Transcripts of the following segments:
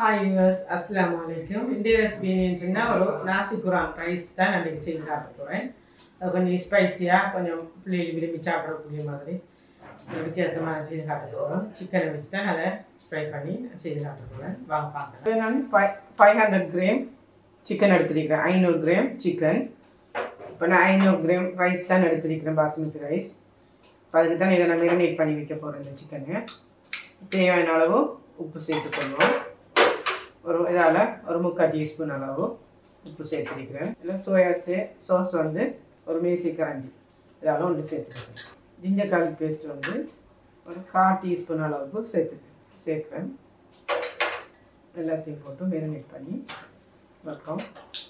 hi viewers அஸ்ஸலாமு அலைக்கும் இந்திய ரெசிபி என்னன்னு சொன்னால் ஒரு நாசி குரான் ரைஸ் தான் நான் இன்றைக்கி செய்து காட்ட போகிறேன் அது கொஞ்சம் ஸ்பைஸியாக கொஞ்சம் பிள்ளைகள் விரும்பி சாப்பிடக்கூடிய மாதிரி ஒரு வித்தியாசமாக செய்து காட்ட போகிறோம் சிக்கனை வச்சு தான் அதை ஃப்ரை பண்ணி செய்து காட்ட போகிறேன் வாங்க பார்க்கலாம் நான் five five hundred gram chicken எடுத்திருக்கிறேன் ஐநூறு கிராம் சிக்கன் இப்போ நான் ஐநூறு கிராம் ரைஸ் தான் எடுத்திருக்கிறேன் பாஸ்மதி ரைஸ் இப்போ அதுக்கு தான் இதை நான் மேரினேட் பண்ணி வைக்க போகிறேன் இந்த சிக்கனை தேவையான அளவு உப்பு சேர்த்துக்கொள்வோம் ஒரு இதால் ஒரு முக்கால் டீஸ்பூன் அளவு உப்பு சேர்த்துருக்கிறேன் இல்லை சோயா சே சாஸ் வந்து ஒரு மேசி கரண்டி இதால் ஒன்று சேர்த்துருக்கேன் ஜிஞ்சர் கார்லிக் பேஸ்ட் வந்து ஒரு கால் டீஸ்பூன் அளவுக்கு சேர்த்துக்கிறேன் சேர்க்குறேன் எல்லாத்தையும் போட்டு மேரினேட் பண்ணி வைப்போம்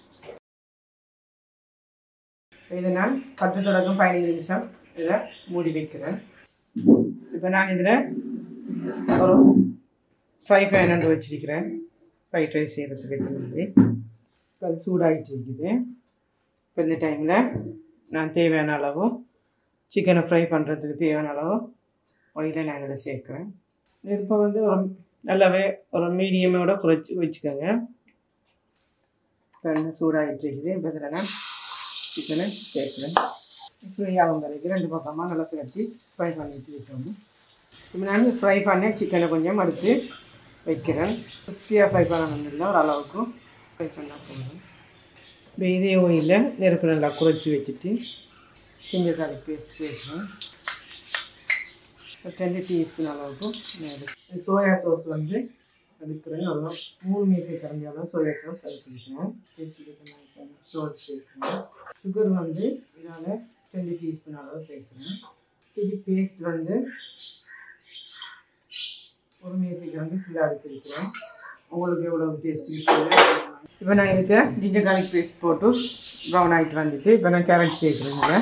இதை நான் பத்து தொடக்கம் பதினஞ்சு நிமிஷம் இதை மூடி வைக்கிறேன் இப்போ நான் இதில் ஒரு ஃப்ரை பேன் ஒன்று வச்சிருக்கிறேன் ஃப்ரைட் ரைஸ் செய்கிறதுக்கு ஏற்ற மாதிரி இப்போ அது சூடாகிட்டு இருக்குது இப்போ இந்த டைமில் நான் தேவையான அளவு சிக்கனை ஃப்ரை பண்ணுறதுக்கு தேவையான அளவு ஆயிலை நான் இதில் சேர்க்குறேன் நெருப்பை வந்து ஒரு நல்லாவே ஒரு மீடியமோட குறைச்சி வச்சுக்கோங்க இப்போ சூடாகிட்டு இருக்குது இப்போ இதில் நான் சிக்கனை சேர்க்குறேன் ஃப்ரை ஆகும் வரைக்கும் ரெண்டு பக்கமாக நல்லா கிளச்சி ஃப்ரை பண்ணிட்டு வச்சோம் இப்போ நான் ஃப்ரை பண்ண சிக்கனை கொஞ்சம் அடுத்து வைக்கிறேன் கிறிஸ்பியாக ஃப்ரை பண்ணணும் இல்லை ஒரு அளவுக்கு ஃப்ரை பண்ணால் போதும் இப்போ இதே ஓயிலில் நெருப்பு நல்லா குறைச்சி வச்சுட்டு கிஞ்சர் கார்லிக் பேஸ்ட் சேர்க்கணும் ஒரு ரெண்டு டீஸ்பூன் அளவுக்கு சோயா சாஸ் வந்து எடுக்கிறேன் அவ்வளோ மூணு மீசை கரண்டி அளவு சோயா சாஸ் எடுத்துக்கிறேன் டேஸ்ட்டுக்கு சால்ட் சேர்க்கணும் சுகர் வந்து இதனால் ரெண்டு டீஸ்பூன் அளவு சேர்க்குறேன் சில்லி பேஸ்ட் வந்து ஒரு மேசைக்கு வந்து ஃபுல்லாக எடுத்துருக்கிறேன் உங்களுக்கு எவ்வளோ டேஸ்ட் இப்போ நான் இதுக்கு ஜிஞ்சர் கார்லிக் பேஸ்ட் போட்டு ப்ரௌன் ஆகிட்டு வந்துட்டு இப்போ நான் கேரட் சேர்க்குறேங்க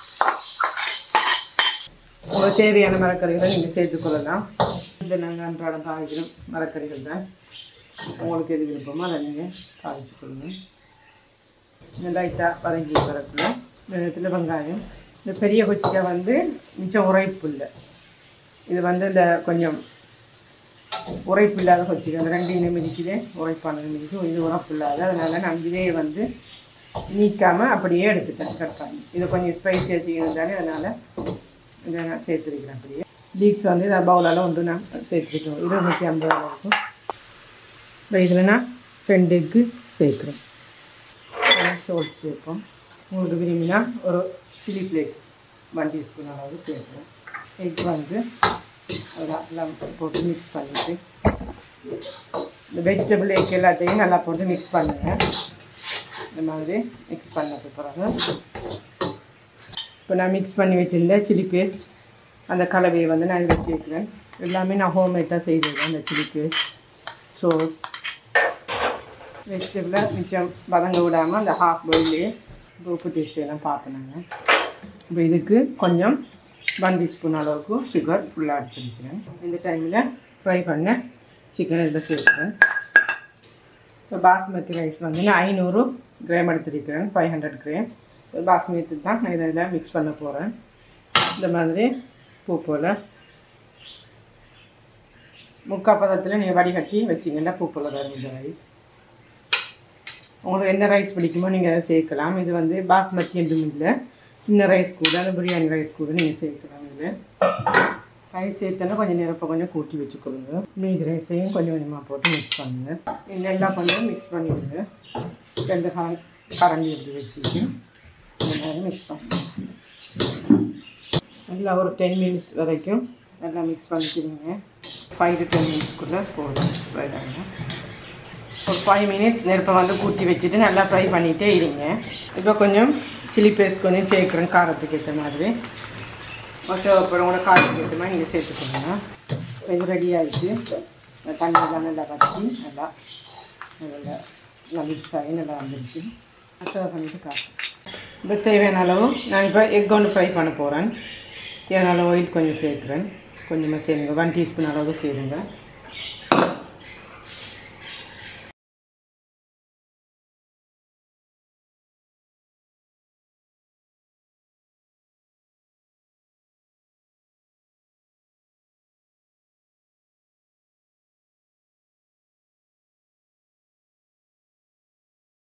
உங்களுக்கு தேவையான மரக்கறிகளை நீங்கள் சேர்த்துக்கொள்ளலாம் இந்த நாங்கள் அன்றாடம் காய்க்கிற மரக்கறிகள் தான் உங்களுக்கு எது விருப்பமோ அதை நீங்கள் காய்ச்சிக்கொள்ளுங்க லைட்டாக வதங்கி வரக்குள்ள நேரத்தில் வெங்காயம் இந்த பெரிய கொச்சிக்காய் வந்து மிச்சம் உரைப்பு இல்லை இது வந்து இந்த கொஞ்சம் உரைப்பு இல்லாத கொச்சிக்காய் அந்த ரெண்டு இனம் மிதிக்குதே உரைப்பானது மிதிக்கும் இது உரைப்பு இல்லாத அதனால் நான் இதே வந்து நீக்காமல் அப்படியே எடுத்துட்டேன் கட் பண்ணி இது கொஞ்சம் ஸ்பைஸியாக செய்யணும் தானே அதனால் இதை நான் சேர்த்துருக்கிறேன் அப்படியே லீக்ஸ் வந்து இதை பவுலால் வந்து நான் சேர்த்துருக்கேன் இருநூற்றி ஐம்பது அளவுக்கு இப்போ இதில் நான் ரெண்டு எக்கு சேர்க்குறேன் சோல்ட் சேர்ப்போம் உங்களுக்கு விரும்பினா ஒரு சில்லி ஃப்ளேக்ஸ் ஒன் டீஸ்பூன் அளவு சேர்க்குறேன் எக் வந்து அதெல்லாம் போட்டு மிக்ஸ் பண்ணிவிட்டு இந்த வெஜிடபிள் எக் எல்லாத்தையும் நல்லா போட்டு மிக்ஸ் பண்ணுங்கள் இந்த மாதிரி மிக்ஸ் பண்ணதுக்கு பிறகு இப்போ நான் மிக்ஸ் பண்ணி வச்சுருந்த சில்லி பேஸ்ட் அந்த கலவையை வந்து நான் இதில் சேர்க்குறேன் எல்லாமே நான் ஹோம்மேட்டாக செய்திருக்கேன் அந்த சில்லி பேஸ்ட் சோஸ் வெஜிடபிளை மிச்சம் வதங்க விடாமல் அந்த ஹாஃப் பாயிலே உப்பு டேஸ்ட் எல்லாம் பார்க்கணுங்க இப்போ இதுக்கு கொஞ்சம் ஒன் டீஸ்பூன் அளவுக்கு சுகர் ஃபுல்லாக எடுத்துருக்கிறேன் இந்த டைமில் ஃப்ரை பண்ண சிக்கன் இதில் சேர்க்குறேன் இப்போ பாஸ்மதி ரைஸ் வந்து நான் ஐநூறு கிராம் எடுத்துருக்கிறேன் ஃபைவ் ஹண்ட்ரட் கிராம் பாஸ்மதி தான் நான் இதில் மிக்ஸ் பண்ண போகிறேன் இந்த மாதிரி பூ போல் முக்கால் பதத்தில் நீங்கள் வடிகட்டி வச்சிங்கன்னா பூ போல் வரும் இந்த ரைஸ் உங்களுக்கு என்ன ரைஸ் பிடிக்குமோ நீங்கள் அதை சேர்க்கலாம் இது வந்து பாஸ்மதி எதுவும் இல்லை சின்ன ரைஸ் கூட அந்த பிரியாணி ரைஸ் கூட நீங்கள் சேர்க்கலாம் இது ரைஸ் சேர்த்தோன்னா கொஞ்சம் நிரப்ப கொஞ்சம் கூட்டி வச்சுக்கொள்ளுங்க மீதி ரைஸையும் கொஞ்சம் கொஞ்சமாக போட்டு மிக்ஸ் பண்ணுங்கள் இந்த எல்லாம் கொஞ்சம் மிக்ஸ் பண்ணிவிடுங்க ரெண்டு கர கரண்டி எடுத்து வச்சுட்டு இந்த மாதிரி மிக்ஸ் பண்ணுங்க நல்லா ஒரு டென் மினிட்ஸ் வரைக்கும் நல்லா மிக்ஸ் பண்ணிக்கிறீங்க ஃபைவ் டு டென் மினிட்ஸ்க்குள்ளே போதும் ஃப்ரை ஆகிடும் ஒரு ஃபைவ் மினிட்ஸ் நெருப்பை வந்து கூட்டி வச்சுட்டு நல்லா ஃப்ரை பண்ணிகிட்டே இருங்க இப்போ கொஞ்சம் சில்லி பேஸ்ட் கொஞ்சம் சேர்க்குறேன் காரத்துக்கு ஏற்ற மாதிரி தேவைப்படும் கூட காரத்துக்கு ஏற்ற மாதிரி நீங்கள் சேர்த்துக்கோங்க இது ரெடி ஆகிடுச்சு தண்ணியெல்லாம் நல்லா கட்டி நல்லா நல்லா நல்லா மிக்ஸ் ஆகி நல்லா வந்துடுச்சு சர்வ் பண்ணிவிட்டு காட்டுறேன் இப்போ தேவையான அளவு நான் இப்போ எக் ஒன்று ஃப்ரை பண்ண போகிறேன் தேவையான அளவு ஆயில் கொஞ்சம் சேர்க்குறேன் கொஞ்சமாக சேருங்க ஒன் டீஸ்பூன் அளவு சேருங்க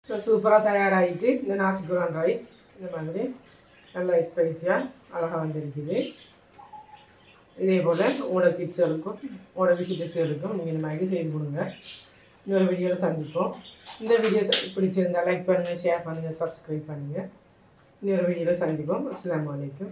இப்போ சூப்பராக தயாராகிட்டு இந்த நாசிகுரான் ரைஸ் இந்த மாதிரி நல்லா ஸ்பைஸியாக அழகாக வந்திருக்குது இதே போல் உங்களோட கிட்ஸுகளுக்கும் உங்களோட விசிட்டர்ஸுகளுக்கும் நீங்கள் இந்த மாதிரி செய்து கொடுங்க இன்னொரு வீடியோவில் சந்திப்போம் இந்த வீடியோ பிடிச்சிருந்தா லைக் பண்ணுங்கள் ஷேர் பண்ணுங்கள் சப்ஸ்கிரைப் பண்ணுங்கள் இன்னொரு வீடியோவில் சந்திப்போம் அஸ்ஸலாமு அலைக்கும்